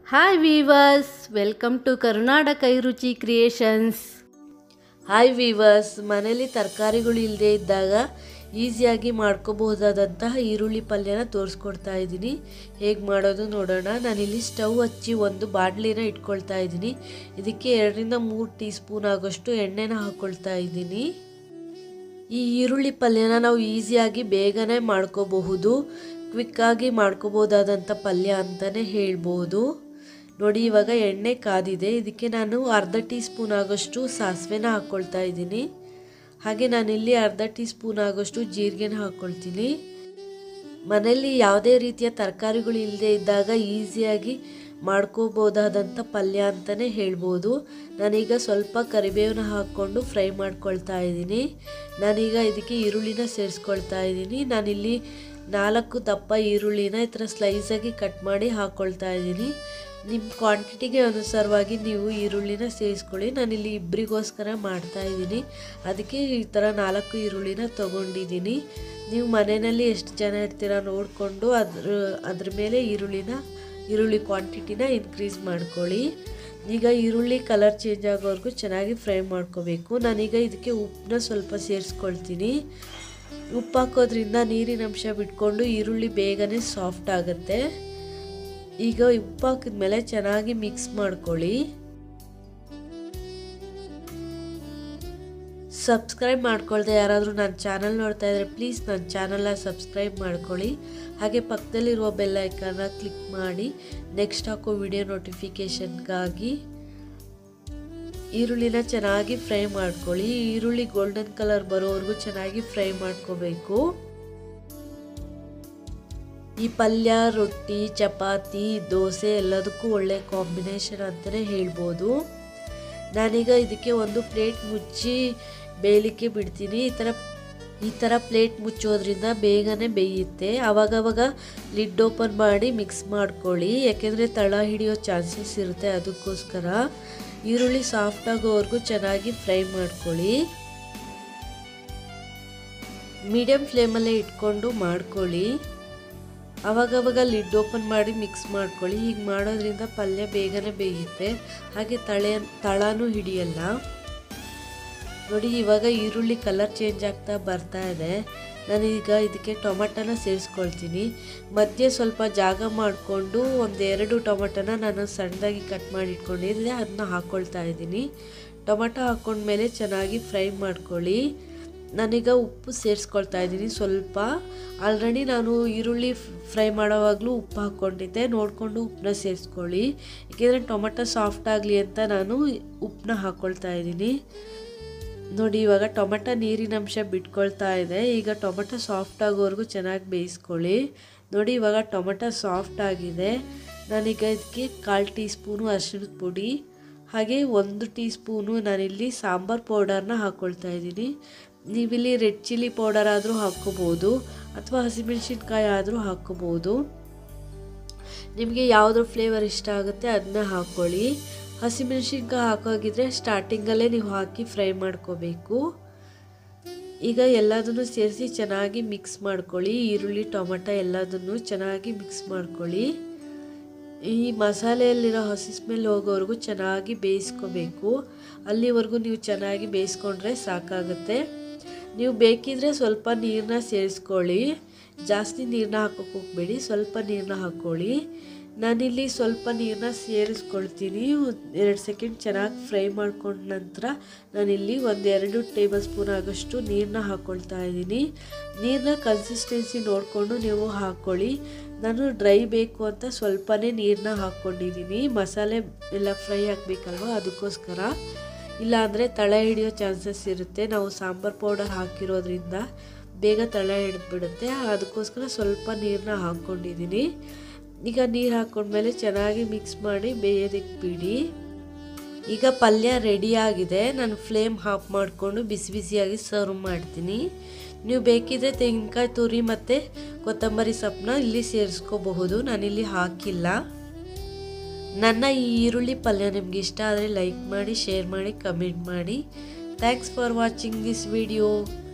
hi viewers welcome to Karnataka Ruchi creations hi viewers ಮನೇಲಿ ತರಕಾರಿಗಳು ಇಲ್ಲದೆ ಇದ್ದಾಗ ಈಸಿಯಾಗಿ ಮಾಡ್ಕೋಬಹುದಾದಂತಹ ಈರುಳ್ಳಿ ಪಲ್ಯನ ತೋರಿಸ್ಕೊಡ್ತಾ ಇದ್ದೀನಿ ಹೇಗೆ ಮಾಡೋದು ನೋಡೋಣ ನಾನಿಲ್ಲಿ ಸ್ಟವ್ ಹಚ್ಚಿ ಒಂದು ಬಾಣಲಿನ ಇಟ್ಕೊಳ್ತಾ ಇದ್ದೀನಿ ಇದಕ್ಕೆ ಎರಡರಿಂದ ಮೂರು ಟೀ ಸ್ಪೂನ್ ಆಗೋಷ್ಟು ಎಣ್ಣೆನ ಹಾಕ್ಕೊಳ್ತಾ ಇದ್ದೀನಿ ಈ ಈರುಳ್ಳಿ ಪಲ್ಯನ ನಾವು ಈಸಿಯಾಗಿ ಬೇಗನೆ ಮಾಡ್ಕೋಬಹುದು ಕ್ವಿಕ್ಕಾಗಿ ಮಾಡ್ಕೋಬೋದಾದಂಥ ಪಲ್ಯ ಅಂತಲೇ ಹೇಳ್ಬೋದು ನೋಡಿ ಇವಾಗ ಎಣ್ಣೆ ಕಾದಿದೆ ಇದಕ್ಕೆ ನಾನು ಅರ್ಧ ಟೀ ಸ್ಪೂನ್ ಆಗೋಷ್ಟು ಸಾಸಿವೆನ ಹಾಕ್ಕೊಳ್ತಾ ಇದ್ದೀನಿ ಹಾಗೆ ನಾನಿಲ್ಲಿ ಅರ್ಧ ಟೀ ಸ್ಪೂನ್ ಆಗೋಷ್ಟು ಜೀರಿಗೆನ ಹಾಕ್ಕೊಳ್ತೀನಿ ಮನೆಯಲ್ಲಿ ಯಾವುದೇ ರೀತಿಯ ತರಕಾರಿಗಳು ಇಲ್ಲದೆ ಇದ್ದಾಗ ಈಸಿಯಾಗಿ ಮಾಡ್ಕೋಬೋದಾದಂಥ ಪಲ್ಯ ಅಂತಲೇ ಹೇಳ್ಬೋದು ನಾನೀಗ ಸ್ವಲ್ಪ ಕರಿಬೇವನ್ನ ಹಾಕ್ಕೊಂಡು ಫ್ರೈ ಮಾಡ್ಕೊಳ್ತಾ ಇದ್ದೀನಿ ನಾನೀಗ ಇದಕ್ಕೆ ಈರುಳ್ಳಿನ ಸೇರಿಸ್ಕೊಳ್ತಾ ಇದ್ದೀನಿ ನಾನಿಲ್ಲಿ ನಾಲ್ಕು ದಪ್ಪ ಈರುಳ್ಳಿನ ಈ ಥರ ಸ್ಲೈಸಾಗಿ ಕಟ್ ಮಾಡಿ ಹಾಕ್ಕೊಳ್ತಾ ಇದ್ದೀನಿ ನಿಮ್ಮ ಕ್ವಾಂಟಿಟಿಗೆ ಅನುಸಾರವಾಗಿ ನೀವು ಈರುಳ್ಳಿನ ಸೇರಿಸ್ಕೊಳ್ಳಿ ನಾನಿಲ್ಲಿ ಇಬ್ಬರಿಗೋಸ್ಕರ ಮಾಡ್ತಾ ಇದ್ದೀನಿ ಅದಕ್ಕೆ ಈ ಥರ ನಾಲ್ಕು ಈರುಳ್ಳಿನ ತೊಗೊಂಡಿದ್ದೀನಿ ನೀವು ಮನೆಯಲ್ಲಿ ಎಷ್ಟು ಜನ ಇರ್ತೀರ ನೋಡಿಕೊಂಡು ಅದ್ರ ಅದ್ರ ಮೇಲೆ ಈರುಳ್ಳಿನ ಈರುಳ್ಳಿ ಕ್ವಾಂಟಿಟಿನ ಇನ್ಕ್ರೀಸ್ ಮಾಡ್ಕೊಳ್ಳಿ ಈಗ ಈರುಳ್ಳಿ ಕಲರ್ ಚೇಂಜ್ ಆಗೋವರೆಗೂ ಚೆನ್ನಾಗಿ ಫ್ರೈ ಮಾಡ್ಕೋಬೇಕು ನಾನೀಗ ಇದಕ್ಕೆ ಉಪ್ಪನ್ನ ಸ್ವಲ್ಪ ಸೇರಿಸ್ಕೊಳ್ತೀನಿ ಉಪ್ಪು ಹಾಕೋದ್ರಿಂದ ನೀರಿನ ಅಂಶ ಬಿಟ್ಕೊಂಡು ಈರುಳ್ಳಿ ಬೇಗನೆ ಸಾಫ್ಟ್ ಆಗುತ್ತೆ ಈಗ ಉಪ್ಪು ಹಾಕಿದ್ಮೇಲೆ ಚೆನ್ನಾಗಿ ಮಿಕ್ಸ್ ಮಾಡ್ಕೊಳ್ಳಿ ಸಬ್ಸ್ಕ್ರೈಬ್ ಮಾಡ್ಕೊಳ್ದೆ ಯಾರಾದರೂ ನನ್ನ ಚಾನಲ್ ನೋಡ್ತಾ ಇದ್ದರೆ ಪ್ಲೀಸ್ ನನ್ನ ಚಾನಲ್ನ ಸಬ್ಸ್ಕ್ರೈಬ್ ಮಾಡ್ಕೊಳ್ಳಿ ಹಾಗೆ ಪಕ್ಕದಲ್ಲಿರುವ ಬೆಲ್ ಐಕನ್ನ ಕ್ಲಿಕ್ ಮಾಡಿ ನೆಕ್ಸ್ಟ್ ಹಾಕೋ ವಿಡಿಯೋ ನೋಟಿಫಿಕೇಷನ್ಗಾಗಿ ಈರುಳ್ಳಿನ ಚೆನ್ನಾಗಿ ಫ್ರೈ ಮಾಡ್ಕೊಳ್ಳಿ ಈರುಳ್ಳಿ ಗೋಲ್ಡನ್ ಕಲರ್ ಬರೋವರೆಗೂ ಚೆನ್ನಾಗಿ ಫ್ರೈ ಮಾಡ್ಕೋಬೇಕು ಈ ಪಲ್ಯ ರೊಟ್ಟಿ ಚಪಾತಿ ದೋಸೆ ಎಲ್ಲದಕ್ಕೂ ಒಳ್ಳೆ ಕಾಂಬಿನೇಷನ್ ಅಂತಲೇ ಹೇಳ್ಬೋದು ನಾನೀಗ ಇದಕ್ಕೆ ಒಂದು ಪ್ಲೇಟ್ ಮುಚ್ಚಿ ಬೇಯಲಿಕ್ಕೆ ಬಿಡ್ತೀನಿ ಈ ಥರ ಈ ಥರ ಪ್ಲೇಟ್ ಮುಚ್ಚೋದ್ರಿಂದ ಬೇಗನೆ ಬೇಯುತ್ತೆ ಆವಾಗವಾಗ ಲಿಡ್ ಓಪನ್ ಮಾಡಿ ಮಿಕ್ಸ್ ಮಾಡ್ಕೊಳ್ಳಿ ಯಾಕೆಂದರೆ ತಳ ಹಿಡಿಯೋ ಚಾನ್ಸಸ್ ಇರುತ್ತೆ ಅದಕ್ಕೋಸ್ಕರ ಈರುಳ್ಳಿ ಸಾಫ್ಟ್ ಆಗೋವರೆಗೂ ಚೆನ್ನಾಗಿ ಫ್ರೈ ಮಾಡ್ಕೊಳ್ಳಿ ಮೀಡಿಯಮ್ ಫ್ಲೇಮಲ್ಲೇ ಇಟ್ಕೊಂಡು ಮಾಡ್ಕೊಳ್ಳಿ ಅವಾಗವಾಗ ಲಿಡ್ ಓಪನ್ ಮಾಡಿ ಮಿಕ್ಸ್ ಮಾಡ್ಕೊಳ್ಳಿ ಹೀಗೆ ಮಾಡೋದ್ರಿಂದ ಪಲ್ಯ ಬೇಗನೆ ಬೇಯುತ್ತೆ ಹಾಗೆ ತಳೆ ತಳನೂ ಹಿಡಿಯಲ್ಲ ನೋಡಿ ಇವಾಗ ಈರುಳ್ಳಿ ಕಲರ್ ಚೇಂಜ್ ಆಗ್ತಾ ಬರ್ತಾ ಇದೆ ನಾನೀಗ ಇದಕ್ಕೆ ಟೊಮೆಟೊನ ಸೇರಿಸ್ಕೊಳ್ತೀನಿ ಮಧ್ಯೆ ಸ್ವಲ್ಪ ಜಾಗ ಮಾಡಿಕೊಂಡು ಒಂದೆರಡು ಟೊಮೆಟೊನ ನಾನು ಸಣ್ಣದಾಗಿ ಕಟ್ ಮಾಡಿ ಇಟ್ಕೊಂಡಿದ್ದೆ ಅದನ್ನ ಹಾಕ್ಕೊಳ್ತಾ ಇದ್ದೀನಿ ಟೊಮೆಟೊ ಹಾಕ್ಕೊಂಡ್ಮೇಲೆ ಚೆನ್ನಾಗಿ ಫ್ರೈ ಮಾಡ್ಕೊಳ್ಳಿ ನಾನೀಗ ಉಪ್ಪು ಸೇರಿಸ್ಕೊಳ್ತಾ ಇದ್ದೀನಿ ಸ್ವಲ್ಪ ಆಲ್ರೆಡಿ ನಾನು ಈರುಳ್ಳಿ ಫ್ರೈ ಮಾಡೋವಾಗಲೂ ಉಪ್ಪು ಹಾಕ್ಕೊಂಡಿದ್ದೆ ನೋಡಿಕೊಂಡು ಉಪ್ಪನ್ನ ಸೇರಿಸ್ಕೊಳ್ಳಿ ಏಕೆಂದರೆ ಟೊಮೆಟೊ ಸಾಫ್ಟ್ ಆಗಲಿ ಅಂತ ನಾನು ಉಪ್ಪನ್ನ ಹಾಕ್ಕೊಳ್ತಾ ಇದ್ದೀನಿ ನೋಡಿ ಇವಾಗ ಟೊಮೆಟೊ ನೀರಿನ ಅಂಶ ಬಿಟ್ಕೊಳ್ತಾ ಇದೆ ಈಗ ಟೊಮೆಟೊ ಸಾಫ್ಟ್ ಆಗೋವರೆಗೂ ಚೆನ್ನಾಗಿ ಬೇಯಿಸ್ಕೊಳ್ಳಿ ನೋಡಿ ಇವಾಗ ಟೊಮೆಟೊ ಸಾಫ್ಟ್ ಆಗಿದೆ ನಾನೀಗ ಇದಕ್ಕೆ ಕಾಲು ಟೀ ಸ್ಪೂನು ಅರಿಶಿಣದ ಪುಡಿ ಹಾಗೆ ಒಂದು ಟೀ ಸ್ಪೂನು ನಾನಿಲ್ಲಿ ಸಾಂಬಾರು ಪೌಡರ್ನ ಹಾಕ್ಕೊಳ್ತಾ ಇದ್ದೀನಿ ನೀವಿಲ್ಲಿ ರೆಡ್ ಚಿಲ್ಲಿ ಪೌಡರ್ ಆದರೂ ಹಾಕ್ಕೋಬೋದು ಅಥವಾ ಹಸಿಮೆಣ್ಸಿನ್ಕಾಯಿ ಆದರೂ ಹಾಕ್ಕೋಬೋದು ನಿಮಗೆ ಯಾವುದ್ರ ಫ್ಲೇವರ್ ಇಷ್ಟ ಆಗುತ್ತೆ ಅದನ್ನ ಹಾಕ್ಕೊಳ್ಳಿ ಹಸಿಮೆಣ್ಸಿನ್ಕಾಯಿ ಹಾಕೋಗಿದ್ರೆ ಸ್ಟಾರ್ಟಿಂಗಲ್ಲೇ ನೀವು ಹಾಕಿ ಫ್ರೈ ಮಾಡ್ಕೋಬೇಕು ಈಗ ಎಲ್ಲದನ್ನು ಸೇರಿಸಿ ಚೆನ್ನಾಗಿ ಮಿಕ್ಸ್ ಮಾಡ್ಕೊಳ್ಳಿ ಈರುಳ್ಳಿ ಟೊಮೆಟೊ ಎಲ್ಲದನ್ನು ಚೆನ್ನಾಗಿ ಮಿಕ್ಸ್ ಮಾಡ್ಕೊಳ್ಳಿ ಈ ಮಸಾಲೆಯಲ್ಲಿರೋ ಹಸಿ ಸ್ಮೆಲ್ ಹೋಗೋವರೆಗೂ ಚೆನ್ನಾಗಿ ಬೇಯಿಸ್ಕೋಬೇಕು ಅಲ್ಲಿವರೆಗೂ ನೀವು ಚೆನ್ನಾಗಿ ಬೇಯಿಸ್ಕೊಂಡ್ರೆ ಸಾಕಾಗುತ್ತೆ ನೀವು ಬೇಕಿದ್ರೆ ಸ್ವಲ್ಪ ನೀರನ್ನ ಸೇರಿಸ್ಕೊಳ್ಳಿ ಜಾಸ್ತಿ ನೀರನ್ನ ಹಾಕೋಕೆ ಹೋಗ್ಬೇಡಿ ಸ್ವಲ್ಪ ನೀರನ್ನ ಹಾಕ್ಕೊಳ್ಳಿ ನಾನಿಲ್ಲಿ ಸ್ವಲ್ಪ ನೀರನ್ನ ಸೇರಿಸ್ಕೊಳ್ತೀನಿ ಎರಡು ಸೆಕೆಂಡ್ ಚೆನ್ನಾಗಿ ಫ್ರೈ ಮಾಡ್ಕೊಂಡ ನಂತರ ನಾನಿಲ್ಲಿ ಒಂದೆರಡು ಟೇಬಲ್ ಸ್ಪೂನ್ ಆಗೋಷ್ಟು ನೀರನ್ನ ಹಾಕ್ಕೊಳ್ತಾ ಇದ್ದೀನಿ ನೀರನ್ನ ಕನ್ಸಿಸ್ಟೆನ್ಸಿ ನೋಡಿಕೊಂಡು ನೀವು ಹಾಕ್ಕೊಳ್ಳಿ ನಾನು ಡ್ರೈ ಬೇಕು ಅಂತ ಸ್ವಲ್ಪನೇ ನೀರನ್ನ ಹಾಕ್ಕೊಂಡಿದ್ದೀನಿ ಮಸಾಲೆ ಎಲ್ಲ ಫ್ರೈ ಆಗಬೇಕಲ್ವ ಅದಕ್ಕೋಸ್ಕರ ಇಲ್ಲಾಂದರೆ ತಳ ಹಿಡಿಯೋ ಚಾನ್ಸಸ್ ಇರುತ್ತೆ ನಾವು ಸಾಂಬಾರು ಪೌಡರ್ ಹಾಕಿರೋದ್ರಿಂದ ಬೇಗ ತಳ ಹಿಡಿದ್ಬಿಡುತ್ತೆ ಅದಕ್ಕೋಸ್ಕರ ಸ್ವಲ್ಪ ನೀರನ್ನ ಹಾಕ್ಕೊಂಡಿದ್ದೀನಿ ಈಗ ನೀರು ಹಾಕ್ಕೊಂಡ್ಮೇಲೆ ಚೆನ್ನಾಗಿ ಮಿಕ್ಸ್ ಮಾಡಿ ಬೇಯೋದಕ್ಕೆ ಬಿಡಿ ಈಗ ಪಲ್ಯ ರೆಡಿಯಾಗಿದೆ ನಾನು ಫ್ಲೇಮ್ ಆಫ್ ಮಾಡಿಕೊಂಡು ಬಿಸಿ ಬಿಸಿಯಾಗಿ ಸರ್ವ್ ಮಾಡ್ತೀನಿ ನೀವು ಬೇಕಿದ್ರೆ ತೆಂಗಿನಕಾಯಿ ತುರಿ ಮತ್ತು ಕೊತ್ತಂಬರಿ ಸೊಪ್ಪನ್ನ ಇಲ್ಲಿ ಸೇರಿಸ್ಕೋಬಹುದು ನಾನಿಲ್ಲಿ ಹಾಕಿಲ್ಲ ನನ್ನ ಈ ಈರುಳ್ಳಿ ಪಲ್ಯ ನಿಮ್ಗೆ ಇಷ್ಟ ಆದರೆ ಲೈಕ್ ಮಾಡಿ ಶೇರ್ ಮಾಡಿ ಕಮೆಂಟ್ ಮಾಡಿ thanks for watching this video